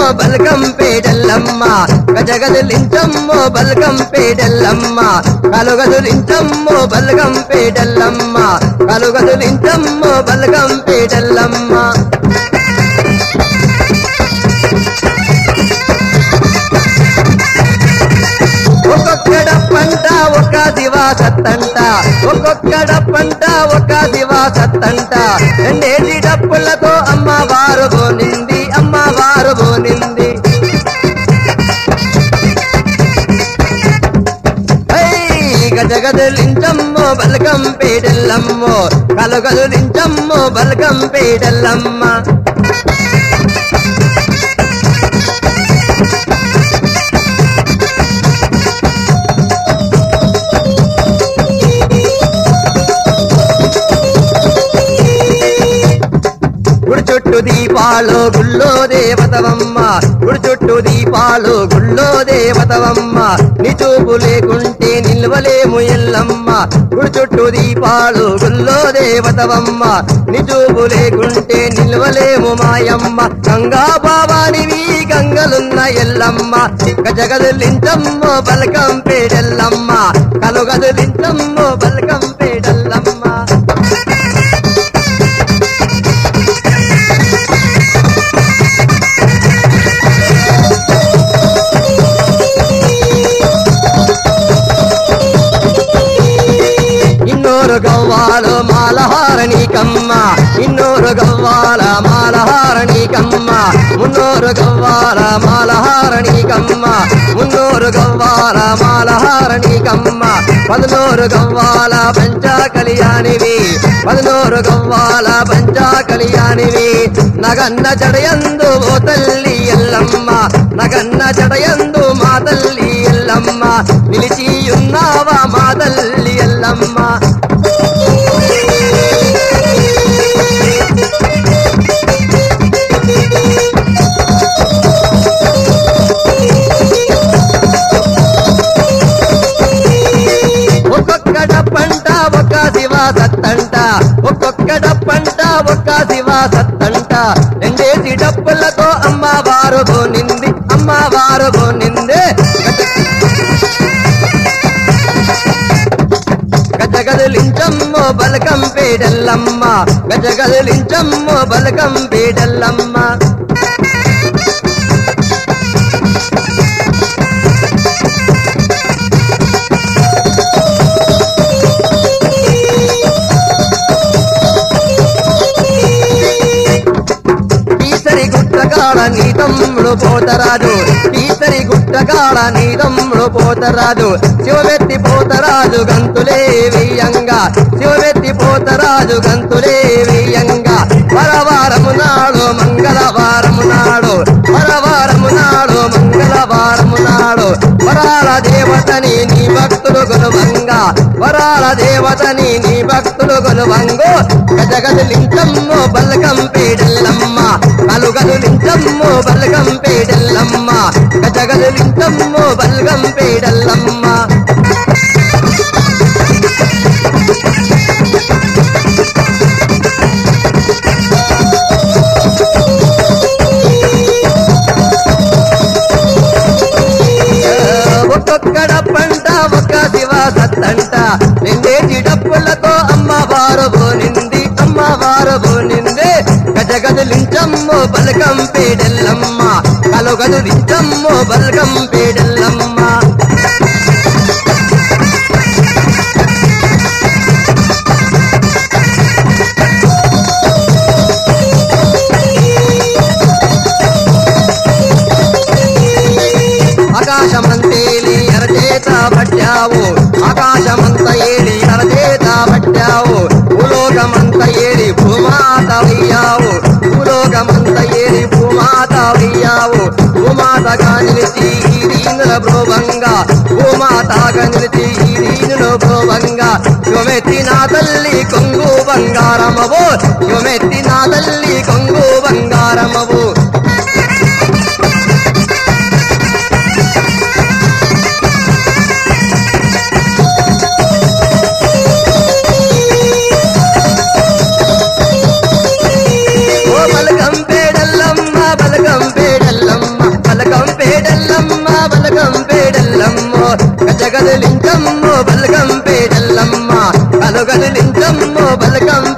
బలకం పేడల్లమ్మ గజగదులించమ్మో బలకం పేడల్లమ్మ కలుగదులించమ్మో బలకం పేడల్లమ్మ కలుగదులించమ్మో బలకం పేడల్లమ్మ ఒక్కొక్కడ పంట ఒక దివాసత్తంట ఒక్కొక్కడ పంట ఒక దివాసత్తంట రెండేసి డప్పులతో అమ్మవారు బోనింది అమ్మవారు బోనింది గజగదులించమ్మో బలకం పేడల్లమ్మో కలుగదులించమ్మో బలకం పేడల్లమ్మ గుడి చుట్టూ దీపాలు గుళ్ళో దేవతవమ్మ గుడి చుట్టూ దీపాలు గుళ్ళో దేవతవమ్మ నీ చూపు లేకుంటే నిల్వలేము ఎల్లమ్మ గుడి చుట్టూ దీపాలు గుళ్ళో దేవతవమ్మ నీ చూపు లేకుంటే నిల్వలేము మాయమ్మ గంగా బావానివి గంగలున్న ఎల్లమ్మ గజగదులించమ్మో బలకం పేడెల్లమ్మ కలుగదులించమ్మో బలకం పేడెల్లమ్మ ಇನ್ನೂರು ಗವ್ವಾಲು ಮಾಲಹಾರಣಿ ಕಮ್ಮ ಇನ್ನೂರು ಗವ್ವಾಲ ಮಾಲಹಾರಣಿ ಕಮ್ಮ ಮುನ್ನೂರು ಗವ್ವಾಲ ಮಾಲಹಾರಣಿ ಕಮ್ಮ ಮುನ್ನೂರು ಗವ್ವಾಲ ಮಾಲಹಾರಣಿ ಕಮ್ಮ పదనూరు గవ్వాల పంచా కళ్యాణివి పదనూరు గవ్వాల పంచా కళ్యాణివి నగన్న జడయందు ఓ తల్లి ఎల్లమ్మ నగన్న జడయందు మా తల్లి ఎల్లమ్మ నిలిచి ఉన్నావా మా తల్లి ఎల్లమ్మ ఒక్కొక్కడ పంట ఒక శివ సత్తంట ఒక్కొక్కడ పంట ఒక శివ సత్తంట రెండేసి డప్పులతో అమ్మవారు బోనింది అమ్మవారు బోనింది గజగదులించమ్మో బలకం పేడల్లమ్మ గజగదులించమ్మో బలకం పేడల్లమ్మ ఈసరి గుట్టగాడ నీ తమ్ముడు పోతరాజు ఈసరి గుట్టగాడ నీ తమ్ముడు పోతరాజు శివమెత్తి పోతరాజు గంతులే వెయ్యంగా శివమెత్తి పోతరాజు గంతులే వెయ్యంగా వరవారము నాడు మంగళవారము నాడు వరవారము నాడు మంగళవారము నాడు వరాల దేవతని నీ భక్తులు కొలువంగా వరాల దేవతని నీ భక్తులు కొలువంగో గజగదులించమ్మో బలకం పేడల్లమ్మ కలుగదులించమ్మో బలగం పేడల్లమ్మ గజగదులించమ్మో బలగం పేడల్లమ్మ ఒక్కొక్కడ పంట ఒక శివ సత్తంట రెండేసి డప్పులతో అమ్మవారు బోనింది అమ్మవారు బోనింది గజగదులించమ్మో బలగం పేడల్లమ్మ కలుగదులించమ్మో బలగం పేడల్లమ్మ ఆకాశమంతేలి ఎరచేత పట్టావు ఆకాశమంత ఏలి ఎరచేత పట్టావు భూలోకమంత ఏలి భూమాత వయ్యావు భూలోకమంత ఏలి భూమాత వయ్యావు భూమాతగా నిలిచి ఈ దీనుల భ్రువంగా భూమాతగా నిలిచి ఈ దీనుల భ్రువంగా శివమెత్తి నా తల్లి కొంగు బంగారమవు శివమెత్తి నా తల్లి కొంగు బంగారమవు ఓ బలగం పేడల్లమ్మ బలగం పేడల్లమ్మ కలుగదిలించమ్మో బలగం పేటల్లమ్మ కలుగదిలించమ్మో బలగం